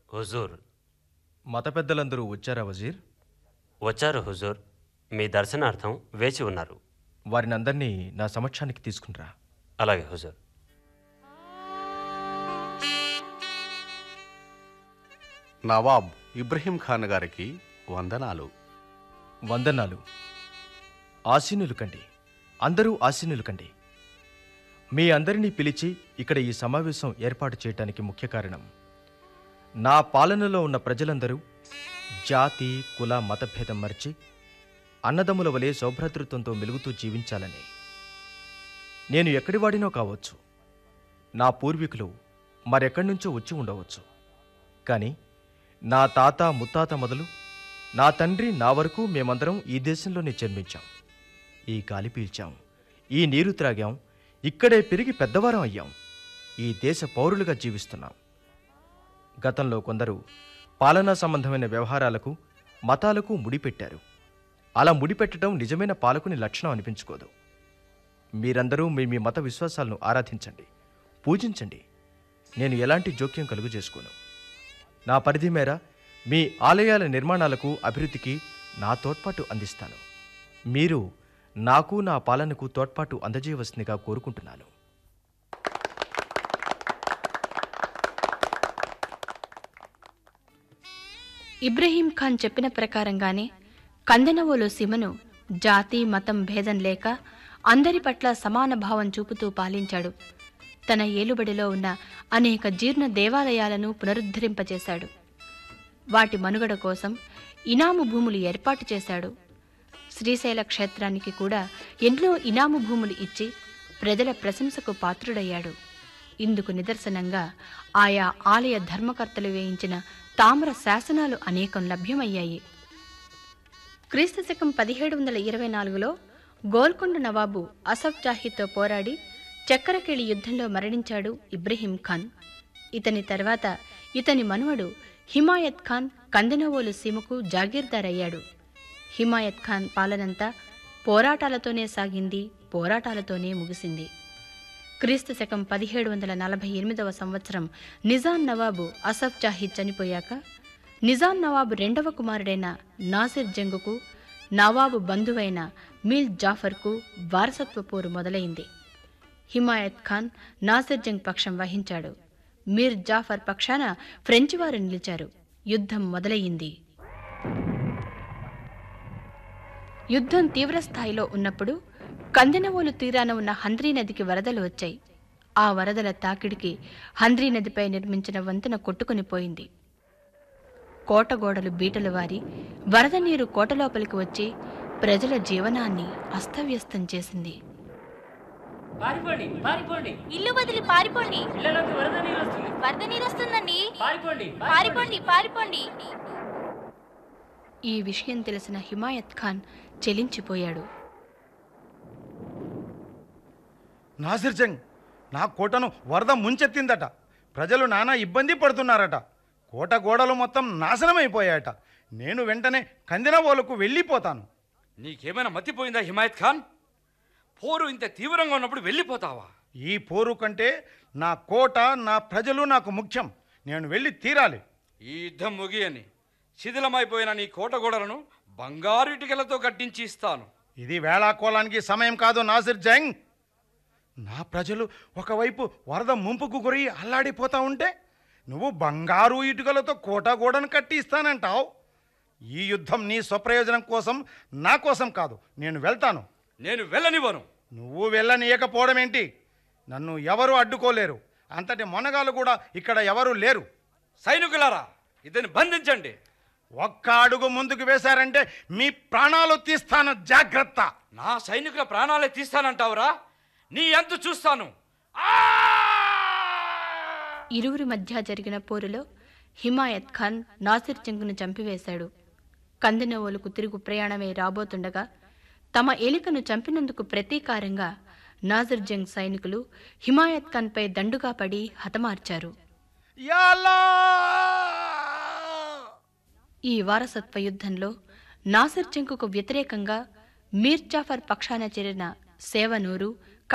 హుజూర్ మత పెద్దలందరూ వచ్చారా వజీర్ వచ్చారు హుజూర్ మీ దర్శనార్థం వేచి ఉన్నారు వారిని అందరినీ నా సమక్షానికి తీసుకునిరా అలాగే హుజూర్ నవాబ్ ఇబ్రహీం ఖాన్ గారికి వందనాలు వందనాలు ఆసీనులు కండి అందరూ ఆసీనులు కండి మీ అందరినీ పిలిచి ఇక్కడ ఈ సమావేశం ఏర్పాటు చేయటానికి ముఖ్య కారణం నా పాలనలో ఉన్న ప్రజలందరూ జాతి కుల మతభేదం మరిచి అన్నదమ్ముల వలె సౌభ్రాతృత్వంతో మెలుగుతూ జీవించాలని నేను ఎక్కడి వాడినో కావచ్చు నా పూర్వీకులు మరెక్కడి నుంచో వచ్చి ఉండవచ్చు కానీ నా తాత ముత్తాత మొదలు నా తండ్రి నా వరకు మేమందరం ఈ దేశంలోనే జన్మించాం ఈ గాలి పీల్చాం ఈ నీరు త్రాగాం ఇక్కడే పెరిగి పెద్దవారం అయ్యాం ఈ దేశ పౌరులుగా జీవిస్తున్నాం గతంలో కొందరు పాలనా సంబంధమైన వ్యవహారాలకు మతాలకు ముడిపెట్టారు అలా ముడిపెట్టడం నిజమైన పాలకుని లక్షణం అనిపించుకోదు మీరందరూ మీ మీ మత విశ్వాసాలను ఆరాధించండి పూజించండి నేను ఎలాంటి జోక్యం కలుగు చేసుకోను నా పరిధి మేర మీ ఆలయాల నిర్మాణాలకు అభివృద్ధికి నా తోడ్పాటు అందిస్తాను మీరు నాకు నా పాలనకు తోడ్పాటు అందజేయవలసిందిగా కోరుకుంటున్నాను ఇబ్రహీం ఖాన్ చెప్పిన ప్రకారంగానే కందనవోలు సీమను జాతి మతం భేదం లేక అందరి పట్ల సమాన భావం చూపుతూ పాలించాడు తన ఏలుబడిలో ఉన్న అనేక జీర్ణ దేవాలయాలను పునరుద్ధరింపజేశాడు వాటి మనుగడ కోసం ఇనాము భూములు ఏర్పాటు చేశాడు శ్రీశైల క్షేత్రానికి కూడా ఎన్నో ఇనాము భూములు ఇచ్చి ప్రజల ప్రశంసకు పాత్రుడయ్యాడు ఇందుకు నిదర్శనంగా ఆయా ఆలయ ధర్మకర్తలు వేయించిన తామ్ర శాసనాలు అనేకం లభ్యమయ్యాయి క్రీస్తు శకం పదిహేడు వందల ఇరవై నాలుగులో గోల్కొండ నవాబు అసఫ్ జాహీతో పోరాడి చక్కెరకేళి యుద్ధంలో మరణించాడు ఇబ్రహీం ఖాన్ ఇతని తర్వాత ఇతని మనువడు హిమాయత్ ఖాన్ కందనవోలు సీమకు జాగీర్దార్ అయ్యాడు హిమాయత్ ఖాన్ పాలనంతా పోరాటాలతోనే సాగింది పోరాటాలతోనే ముగిసింది క్రీస్తు శకం పదిహేడు వందల నలభై ఎనిమిదవ సంవత్సరం నిజాం నవాబు అసఫ్ జాహీద్ చనిపోయాక నిజాం నవాబు రెండవ కుమారుడైన నాసిర్ జంగుకు నవాబు బంధువైన మీల్ జాఫర్కు వారసత్వ పోరు మొదలైంది హిమాయత్ ఖాన్ నాసిర్ జంగ్ పక్షం వహించాడు మీర్ జాఫర్ పక్షాన ఫ్రెంచి వారు నిలిచారు యుద్ధం మొదలయ్యింది యుద్ధం తీవ్రస్థాయిలో ఉన్నప్పుడు కందెనవోలు తీరాన ఉన్న హంద్రీ నదికి వరదలు వచ్చాయి ఆ వరదల తాకిడికి హంద్రీ నదిపై నిర్మించిన వంతెన కొట్టుకుని పోయింది కోటగోడలు బీటలు వారి వరద నీరు కోట లోపలికి వచ్చి ప్రజల జీవనాన్ని అస్తవ్యస్తం చేసింది పారిపోండి పారిపోండి ఇల్లు వదిలి పారిపోండి ఇళ్లలోకి వరద నీరు వస్తుంది వరద నీరు వస్తుందండి పారిపోండి పారిపోండి పారిపోండి ఈ విషయం తెలిసిన హిమాయత్ ఖాన్ చెలించిపోయాడు నాసిర్ జంగ్ నా కోటను వరద ముంచెత్తిందట ప్రజలు నానా ఇబ్బంది పడుతున్నారట కోట గోడలు మొత్తం నాశనమైపోయాయట నేను వెంటనే కందినవోలకు వెళ్ళిపోతాను నీకేమైనా మతిపోయిందా హిమాయత్ ఖాన్ పోరు ఇంత తీవ్రంగా ఉన్నప్పుడు వెళ్ళిపోతావా ఈ పోరు కంటే నా కోట నా ప్రజలు నాకు ముఖ్యం నేను వెళ్ళి తీరాలి ఈ యుద్ధం ముగియని శిథిలమైపోయిన నీ కోట గోడలను బంగారు ఇటుకలతో కట్టించి ఇస్తాను ఇది వేళాకోలానికి సమయం కాదు నాసిర్ జంగ్ నా ప్రజలు ఒకవైపు వరద ముంపుకు గురి అల్లాడిపోతా ఉంటే నువ్వు బంగారు ఇటుకలతో కోట గోడను కట్టి ఇస్తానంటావు ఈ యుద్ధం నీ స్వప్రయోజనం కోసం నా కోసం కాదు నేను వెళ్తాను నేను వెళ్ళనివ్వను నువ్వు వెళ్ళనీయకపోవడం ఏంటి నన్ను ఎవరు అడ్డుకోలేరు అంతటి మొనగాలు కూడా ఇక్కడ ఎవరు లేరు సైనికులారా ఇతన్ని బంధించండి ఒక్క అడుగు ముందుకు వేశారంటే మీ ప్రాణాలు తీస్తాను జాగ్రత్త నా సైనికుల ప్రాణాలే తీస్తానంటావురా నీ ఎంత చూస్తాను ఆ! ఇరువురి మధ్య జరిగిన పోరులో హిమాయత్ ఖాన్ నాసిర్ జంగ్ను చంపివేశాడు కందనవోలుకు తిరుగు ప్రయాణమై రాబోతుండగా తమ ఎలికను చంపినందుకు ప్రతీకారంగా నాసిర్ జంగ్ సైనికులు హిమాయత్ ఖాన్పై దండుగా పడి హతమార్చారు యాలా ఈ వారసత్వ యుద్ధంలో నాసిర్ జంగ్కు వ్యతిరేకంగా మీర్ జాఫర్ పక్షాన చేరిన సేవనూరు